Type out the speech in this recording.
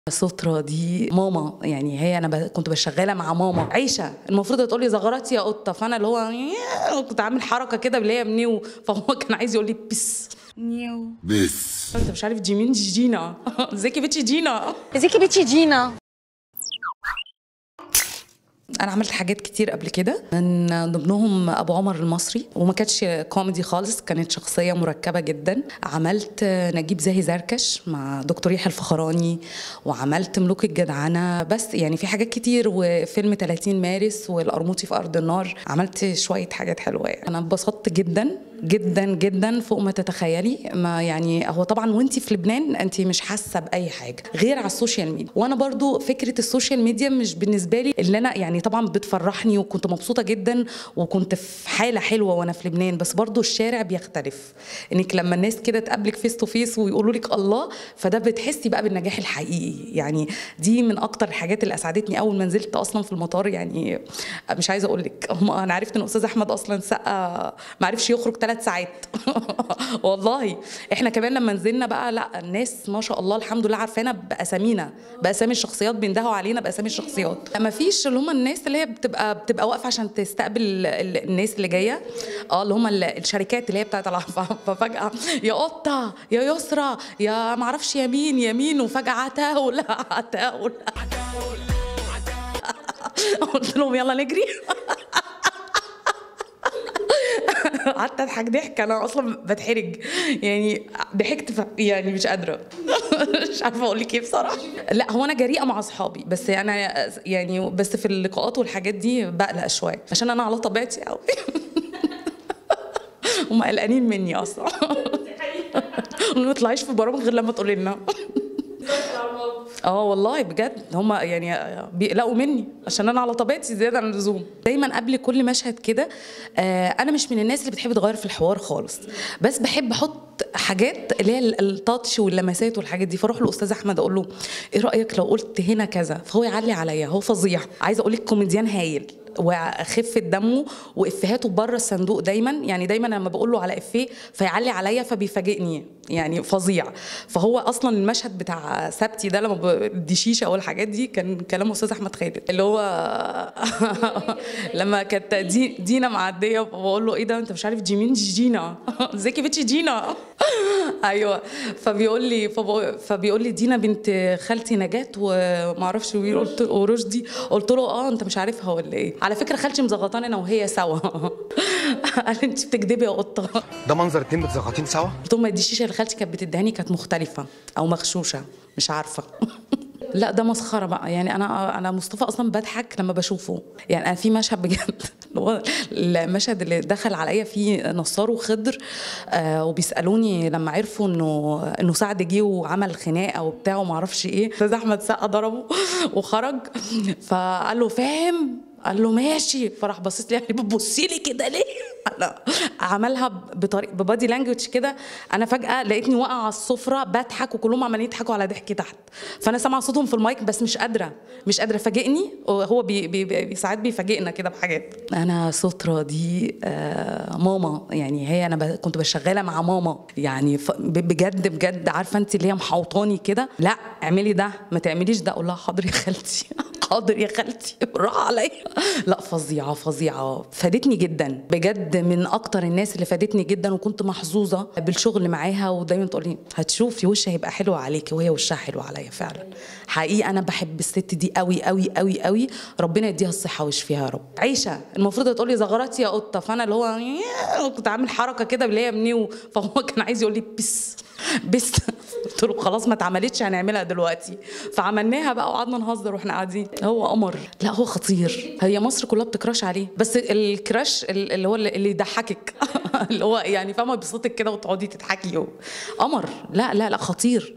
سترة دي ماما يعني هي انا ب... كنت بشغاله مع ماما عيشه المفروض تقول لي زغرتي يا قطه فانا اللي هو كنت عامل حركه كده اللي هي منيو فهو كان عايز يقول لي بس نيو بس انت مش عارف دي مين دي جينا ازيك يا بنتي جينا ازيك يا بنتي جينا انا عملت حاجات كتير قبل كده من ضمنهم ابو عمر المصري وما كانتش كوميدي خالص كانت شخصيه مركبه جدا عملت نجيب زاهي زركش مع دكتور يحيى الفخراني وعملت ملوك الجدعنه بس يعني في حاجات كتير وفيلم 30 مارس والقرموطي في ارض النار عملت شويه حاجات حلوه يعني. انا اتبسطت جدا جدا جدا فوق ما تتخيلي ما يعني هو طبعا وانت في لبنان انت مش حاسه باي حاجه غير على السوشيال ميديا وانا برضو فكره السوشيال ميديا مش بالنسبه لي اللي انا يعني طبعا بتفرحني وكنت مبسوطه جدا وكنت في حاله حلوه وانا في لبنان بس برضو الشارع بيختلف انك لما الناس كده تقابلك فيس تو فيس ويقولوا لك الله فده بتحسي بقى بالنجاح الحقيقي يعني دي من اكتر الحاجات اللي اسعدتني اول ما نزلت اصلا في المطار يعني مش عايزه اقول لك انا عرفت ان استاذ احمد اصلا سقا ما عرفش يخرج ثلاث ساعات والله احنا كمان لما نزلنا بقى لا الناس ما شاء الله الحمد لله عارفانا باسامينا باسامي الشخصيات بيندهوا علينا باسامي الشخصيات ما فيش اللي هم الناس اللي هي بتبقى بتبقى واقفه عشان تستقبل ال- الناس اللي جايه اه اللي هم ال- الشركات اللي هي بتاعت الع- ففجاه يا قطه يا يسرى يا ما اعرفش يمين يمين وفجاه عتاوله عتاوله قلت لهم يلا نجري قعدت اضحك ضحك انا اصلا بتحرج يعني ضحكت ف... يعني مش قادره مش عارفه اقول لك ايه بصراحه لا هو انا جريئه مع اصحابي بس انا يعني بس في اللقاءات والحاجات دي بقلق شويه عشان انا على طبيعتي قوي هم قلقانين مني اصلا ما نطلعيش في برامج غير لما تقولي لنا اه والله بجد هم يعني بيقلقوا مني عشان انا على طبيعتي زياده عن اللزوم دايما قبل كل مشهد كده آه انا مش من الناس اللي بتحب تغير في الحوار خالص بس بحب احط حاجات اللي هي ال- التاتش واللمسات والحاجات دي فاروح لاستاذ احمد اقول له ايه رايك لو قلت هنا كذا فهو يعلي عليا هو فظيع عايزه اقول لك كوميديان هايل وخفه دمه وافهاته بره الصندوق دايما يعني دايما لما بقول له على افيه فيعلي عليا فبيفاجئني يعني فظيع فهو اصلا المشهد بتاع سبتي ده لما بدي شيشه او الحاجات دي كان كلام استاذ احمد خالد اللي هو لما كانت دي دينا معديه وبقول له ايه ده انت مش عارف دي مين دي جينا ازيك يا بنتي جينا ايوه فبيقول لي فبقول- فبيقول لي دينا بنت خالتي نجاة وما اعرفش مين قلت ورشدي قلت له اه انت مش عارفها ولا ايه على فكره خالتي مزغطاني انا وهي سوا قال لي انت بتكدبي يا قطه ده منظر اتنين متزغطين سوا قلت لهم ما دي الشيشه اللي خالتي كانت بتدهني كانت مختلفه او مغشوشه مش عارفه لا ده مسخره بقى يعني انا انا مصطفى اصلا بضحك لما بشوفه يعني انا في مشهد بجد اللي هو المشهد اللي دخل عليا فيه نصار وخضر آه وبيسالوني لما عرفوا انه انه سعد جه وعمل خناقه وبتاع وما اعرفش ايه استاذ احمد سقا ضربه وخرج فقال له فاهم قال له ماشي فراح باصص لي قال لي بتبصي لي كده ليه؟ انا عملها بطريقه ببادي لانجوج كده انا فجاه لقيتني واقعه على السفره بضحك وكلهم عمالين يضحكوا على ضحكي تحت فانا سامعه صوتهم في المايك بس مش قادره مش قادره فاجئني وهو بي بي بي ساعات بيفاجئنا كده بحاجات انا سترة دي آه ماما يعني هي انا ب... كنت بشغاله مع ماما يعني ف... ب- بجد بجد عارفه انت اللي هي محوطاني كده لا اعملي ده ما تعمليش ده اقول لها حاضر يا خالتي حاضر يا خالتي راح عليا لا فظيعه فظيعه فادتني جدا بجد من اكتر الناس اللي فادتني جدا وكنت محظوظه بالشغل معاها ودايما تقول لي هتشوفي وشها هيبقى حلو عليكي وهي وشها حلو عليا فعلا حقيقي انا بحب الست دي قوي قوي قوي قوي ربنا يديها الصحه ويشفيها يا رب عيشه المفروض تقول لي زغرتي يا قطه فانا اللي هو كنت عامل حركه كده اللي هي منيو فهو كان عايز يقول لي بس بس قلت له خلاص ما اتعملتش هنعملها دلوقتي فعملناها بقى وقعدنا نهزر واحنا قاعدين هو قمر لا هو خطير هي مصر كلها بتكراش عليه بس الكراش ال- اللي هو اللي اللي يضحكك اللي هو يعني فاهمه بصوتك كده وتقعدي تضحكي قمر لا لا لا خطير